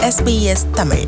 SBS Tamil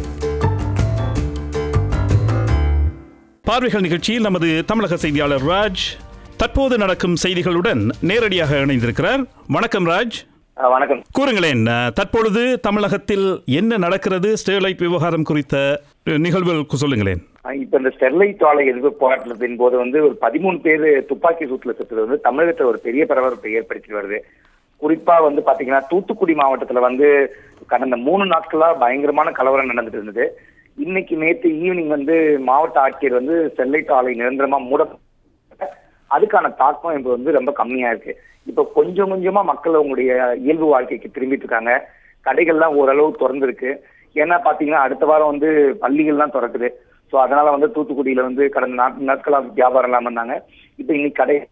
பார்வைகள் நிகழ்ச்சியில் நமது தமிழக செய்தியாளர் ராஜ் தற்போது நடக்கும் செய்திகளுடன் நேரடியாக இணைந்திருக்கிறார் வணக்கம் ராஜ் ஆ, வணக்கம் கூறுங்களேன் அஹ், தற்பொழுது தமிழகத்தில் என்ன நடக்கிறது ஸ்டெர்லைட் விவகாரம் குறித்த அஹ், நிகழ்வுகள் சொல்லுங்களேன் ஆ, இப்ப இந்த ஸ்டெர்லைட் ஆலை எதிர்ப்பு போராட்டத்தின் போது வந்து ஒரு பதிமூணு பேர் துப்பாக்கி சூட்டுல செத்துறது வந்து தமிழகத்துல ஒரு பெரிய பரபரப்பை ஏற்படுத்தி வருது குறிப்பா வந்து பாத்தீங்கன்னா தூத்துக்குடி மாவட்டத்துல வந்து கடந்த மூணு நாட்களா பயங்கரமான கலவரம் நடந்துட்டு இருந்தது இன்னைக்கு நேத்து ஈவினிங் வந்து மாவட்ட ஆட்சியர் வந்து ஸ்டெர்லைட் ஆலை நிரந்தரமா மூட அதுக்கான தாக்கம் இப்ப வந்து ரொம்ப கம்மியா இருக்கு இப்ப கொஞ்சம் கொஞ்சமா மக்கள் அவங்களுடைய இயல்பு வாழ்க்கைக்கு திரும்பிட்டு இருக்காங்க கடைகள்லாம் ஓரளவு திறந்திருக்கு ஏன்னா பாத்தீங்கன்னா அடுத்த வாரம் வந்து பள்ளிகள்லாம் திறக்குது சோ அதனால வந்து தூத்துக்குடியில வந்து கடந்த நாட்- நாட்களா வியாபாரம் இல்லாம இருந்தாங்க இப்ப இன்னைக்கு கடை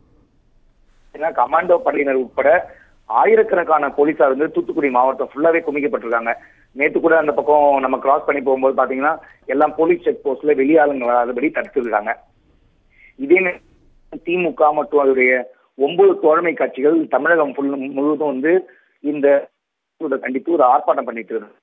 ஏன்னா கமாண்டோ படையினர் உட்பட ஆயிரக்கணக்கான போலீசார் வந்து தூத்துக்குடி மாவட்டம் ஃபுல்லாவே குமிக்கப்பட்டிருக்காங்க நேத்து கூட அந்த பக்கம் நம்ம கிராஸ் பண்ணி போகும்போது பாத்தீங்கன்னா எல்லாம் போலீஸ் செக் போஸ்ட்ல வெளியாளுங்க வராதபடி தடுத்துருக்காங்க இதே நேரம் திமுக மற்றும் அதனுடைய ஒன்பது தோழமை கட்சிகள் தமிழகம் full முழுவதும் வந்து இந்த இதை கண்டித்து ஒரு ஆர்ப்பாட்டம் பண்ணிட்டு இருக்கு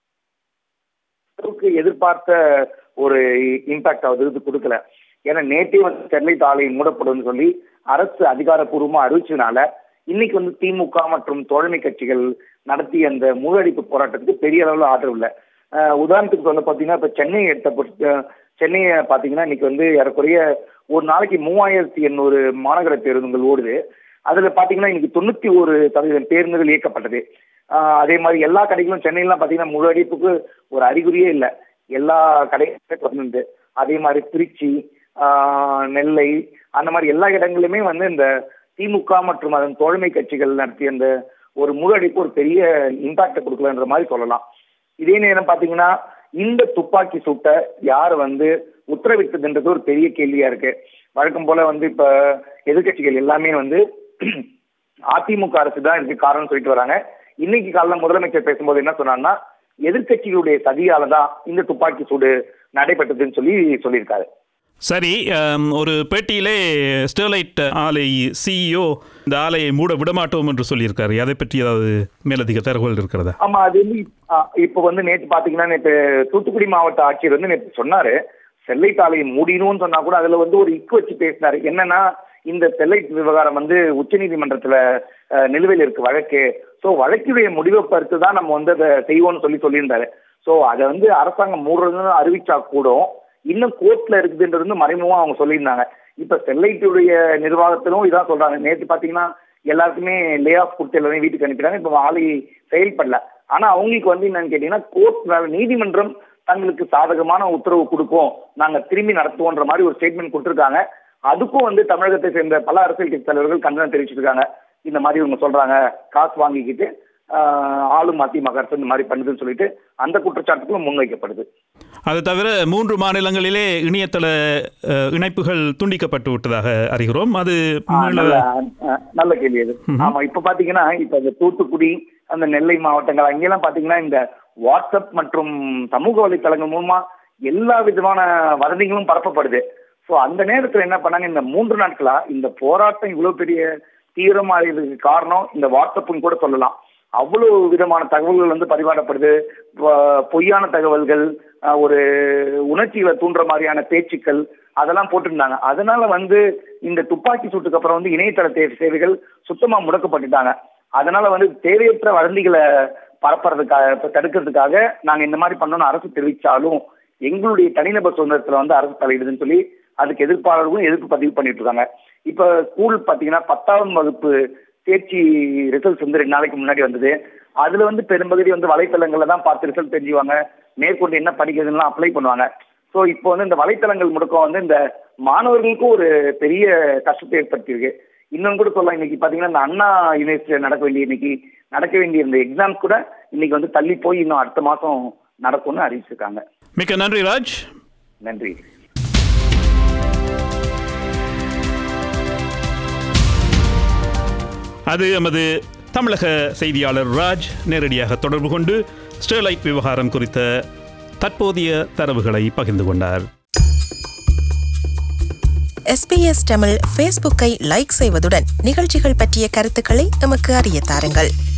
அளவுக்கு எதிர்பார்த்த ஒரு இம்பாக்ட் ஆகுது இது கொடுக்கல ஏன்னா நேற்றே வந்து ஸ்டெர்லைட் ஆலை மூடப்படும் சொல்லி அரசு அதிகாரப்பூர்வமா அறிவிச்சதுனால இன்னைக்கு வந்து திமுக மற்றும் தோழமை கட்சிகள் நடத்திய அந்த முழடிப்பு போராட்டத்துக்கு பெரிய அளவுல ஆதரவு இல்லை அஹ் உதாரணத்துக்கு சொல்ல பாத்தீங்கன்னா இப்ப சென்னை எடுத்த பொறுத்த- அஹ் சென்னையை பாத்தீங்கன்னா இன்னைக்கு வந்து ஏறக்குறைய ஒரு நாளைக்கு மூவாயிரத்தி எண்ணூறு மாநகர பேருந்துகள் ஓடுது அதுல பாத்தீங்கன்னா இன்னைக்கு தொண்ணூத்தி ஒரு சதவீதம் பேருந்துகள் இயக்கப்பட்டது ஆஹ் அதே மாதிரி எல்லா கடைகளும் சென்னையிலாம் பாத்தீங்கன்னா முழு அடிப்புக்கு ஒரு அறிகுறியே இல்லை எல்லா கடைகளுமே திறந்து அதே மாதிரி திருச்சி ஆஹ் நெல்லை அந்த மாதிரி எல்லா இடங்களிலுமே வந்து இந்த திமுக மற்றும் அதன் தோழமை கட்சிகள் நடத்திய அந்த ஒரு முழு அடிப்பு ஒரு பெரிய இம்பாக்ட கொடுக்கலன்ற மாதிரி சொல்லலாம் இதே நேரம் பாத்தீங்கன்னா இந்த துப்பாக்கி சூட்டை யார் வந்து உத்தரவிட்டதுன்றது ஒரு பெரிய கேள்வியா இருக்கு வழக்கம் போல வந்து இப்ப எதிர்க்கட்சிகள் எல்லாமே வந்து அதிமுக அரசு தான் இதுக்கு காரணம் சொல்லிட்டு வராங்க இன்னைக்கு காலைல முதலமைச்சர் பேசும்போது என்ன சொன்னாங்கன்னா எதிர்க்கட்சிகளுடைய சதியால தான் இந்த துப்பாக்கி சூடு நடைபெற்றதுன்னு சொல்லி சொல்லியிருக்காரு சரி அம், ஒரு பேட்டியிலே ஸ்டெர்லைட் ஆலை சிஇஓ இந்த ஆலையை மூட விடமாட்டோம் என்று சொல்லியிருக்காரு அதை பற்றி ஏதாவது மேலதிக தகவல் இருக்கிறதா ஆமா அது வந்து இப்- ஆ, இப்ப வந்து நேற்று பாத்தீங்கன்னா நேற்று தூத்துக்குடி மாவட்ட ஆட்சியர் வந்து நேற்று சொன்னாரு ஸ்டெர்லைட் ஆலையை மூடினும்னு சொன்னா கூட அதுல வந்து ஒரு இக்கு வச்சு பேசினாரு என்னன்னா இந்த ஸ்டெர்லைட் விவகாரம் வந்து உச்சநீதிமன்றத்துல அஹ், நிலுவையில் இருக்கு வழக்கு சோ வழக்குடைய முடிவை பொறுத்து தான் நம்ம வந்து அதை செய்வோம்னு சொல்லி சொல்லியிருந்தாரு சோ அதை வந்து அரசாங்கம் மூடுறதுன்னு அறிவிச்சா கூட இன்னும் கோர்ட்ல இருக்குதுன்றது வந்து மறைமுகமா அவங்க சொல்லியிருந்தாங்க இப்ப ஸ்டெர்லைட்டுடைய நிர்வாகத்திலும் இதான் சொல்றாங்க நேற்று பாத்தீங்கன்னா எல்லாருக்குமே லே ஆஃப் கொடுத்து எல்லாரையும் வீட்டுக்கு அனுப்பிட்டாங்க இப்ப ஆலை செயல்படல ஆனா அவங்களுக்கு வந்து என்னன்னு கேட்டீங்கன்னா கோர்ட் நீதிமன்றம் தங்களுக்கு சாதகமான உத்தரவு கொடுப்போம் நாங்க திரும்பி நடத்துவோன்ற மாதிரி ஒரு ஸ்டேட்மெண்ட் கொடுத்திருக்காங்க அதுக்கும் வந்து தமிழகத்தை சேர்ந்த பல அரசியல் கட்சி தலைவர்கள் கண்டனம் தெரிவிச்சிருக்காங்க இந்த மாதிரி இவங்க சொல்றாங்க காசு வாங்கிக்கிட்டு ஆஹ், ஆளும் அதிமுக அரசு இந்த மாதிரி பண்ணுதுன்னு சொல்லிட்டு அந்த குற்றச்சாட்டுகளும் முன்வைக்கப்படுது அது தவிர மூன்று மாநிலங்களிலே இணையதள அஹ், இணைப்புகள் துண்டிக்கப்பட்டு விட்டதாக அறிகிறோம் அது ஆ, மீள- நல்ல ஆ, நல்ல கேள்வி அது ஆமா இப்ப பாத்தீங்கன்னா இப்ப இந்த தூத்துக்குடி அந்த நெல்லை மாவட்டங்கள் அங்கெல்லாம் பாத்தீங்கன்னா இந்த வாட்ஸ்அப் மற்றும் சமூக வலைத்தளங்கள் மூலமா எல்லா விதமான வதந்திகளும் பரப்பப்படுது சோ அந்த நேரத்துல என்ன பண்ணாங்க இந்த மூன்று நாட்களா இந்த போராட்டம் இவ்வளவு பெரிய தீவிரமா இருக்கிறதுக்கு காரணம் இந்த வாட்ஸ்அப்னு கூட சொல்லலாம் அவ்வளவு விதமான தகவல்கள் வந்து பரிமாறப்படுது பொ- பொய்யான தகவல்கள் ஆஹ், ஒரு உணர்ச்சிகளை தூண்டுற மாதிரியான பேச்சுக்கள் அதெல்லாம் போட்டிருந்தாங்க அதனால வந்து இந்த துப்பாக்கி சூட்டுக்கு அப்புறம் வந்து இணையதள தே- சேவைகள் சுத்தமா முடக்கப்பட்டுட்டாங்க அதனால வந்து தேவையற்ற வதந்திகளை பரப்புறதுக்காக இப்ப தடுக்கிறதுக்காக நாங்க இந்த மாதிரி பண்ணோம்னு அரசு தெரிவிச்சாலும் எங்களுடைய தனிநபர் சுதந்திரத்துல வந்து அரசு தலையிடுதுன்னு சொல்லி அதுக்கு எதிர்ப்பாளர்களும் எதிர்ப்பு பதிவு பண்ணிட்டு இருக்காங்க இப்ப ஸ்கூல் பாத்தீங்கன்னா பத்தாம் வகுப்பு தேர்ச்சி ரிசல்ட்ஸ் வந்து ரெண்டு நாளைக்கு முன்னாடி வந்தது அதுல வந்து பெரும்பகுதி வந்து வலைத்தளங்கள்ல தான் பார்த்து ரிசல்ட் தெரிஞ்சுவாங்க மேற்கொண்டு என்ன படிக்கிறதுலாம் அப்ளை பண்ணுவாங்க ஸோ இப்போ வந்து இந்த வலைத்தளங்கள் முடக்கம் வந்து இந்த மாணவர்களுக்கும் ஒரு பெரிய கஷ்டத்தை ஏற்படுத்தியிருக்கு இன்னும் கூட சொல்லலாம் இன்னைக்கு பாத்தீங்கன்னா இந்த அண்ணா யூனிவர்சிட்டியில் நடக்க வேண்டிய இன்னைக்கு நடக்க வேண்டிய இந்த எக்ஸாம்ஸ் கூட இன்னைக்கு வந்து தள்ளி போய் இன்னும் அடுத்த மாசம் நடக்கும்னு அறிவிச்சிருக்காங்க மிக்க நன்றி ராஜ் நன்றி அது எமது தமிழக செய்தியாளர் ராஜ் நேரடியாக தொடர்பு கொண்டு ஸ்டெர்லைட் விவகாரம் குறித்த தற்போதைய தரவுகளை பகிர்ந்து கொண்டார் எஸ்பிஎஸ் தமிழ் ஃபேஸ்புக்கை லைக் செய்வதுடன் நிகழ்ச்சிகள் பற்றிய கருத்துக்களை எமக்கு அறிய தாருங்கள்